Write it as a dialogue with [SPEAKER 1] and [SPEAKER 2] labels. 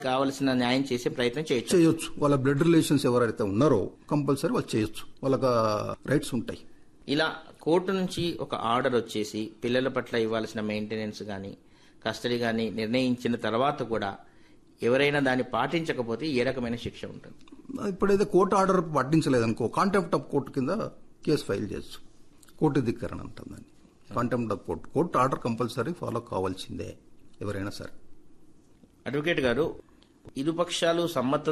[SPEAKER 1] కావలసిన న్యాయం చేసే ప్రయత్నం చేయొచ్చు
[SPEAKER 2] చేయొచ్చు వాళ్ళ బ్లడ్ రిలేషన్స్ ఎవరైతే ఉన్నారో కంపల్సరీ వాళ్ళు చేయొచ్చు వాళ్ళకి రైట్స్ ఉంటాయి
[SPEAKER 1] ఇలా కోర్టు నుంచి ఒక ఆర్డర్ వచ్చేసి పిల్లల పట్ల ఇవ్వాల్సిన మెయింటెనెన్స్ కానీ కస్టడీ కానీ నిర్ణయించిన తర్వాత కూడా ఎవరైనా దాన్ని పాటించకపోతే ఏ రకమైన శిక్ష ఉంటుంది
[SPEAKER 2] ఇప్పుడైతే కోర్టు ఆర్డర్ పట్టించలేదనుకో కాంటెంప్ట్ ఆఫ్ కోర్టు కింద కేసు ఫైల్ చేయొచ్చు కోర్టు ధిక్కరణ అంటాం దాన్ని contempt of court court order compulsory follow కావాల్సిందే ఎవరైనా సరే
[SPEAKER 1] అడ్వకేట్ గారు ఇరుపక్షాలు సమ్మతం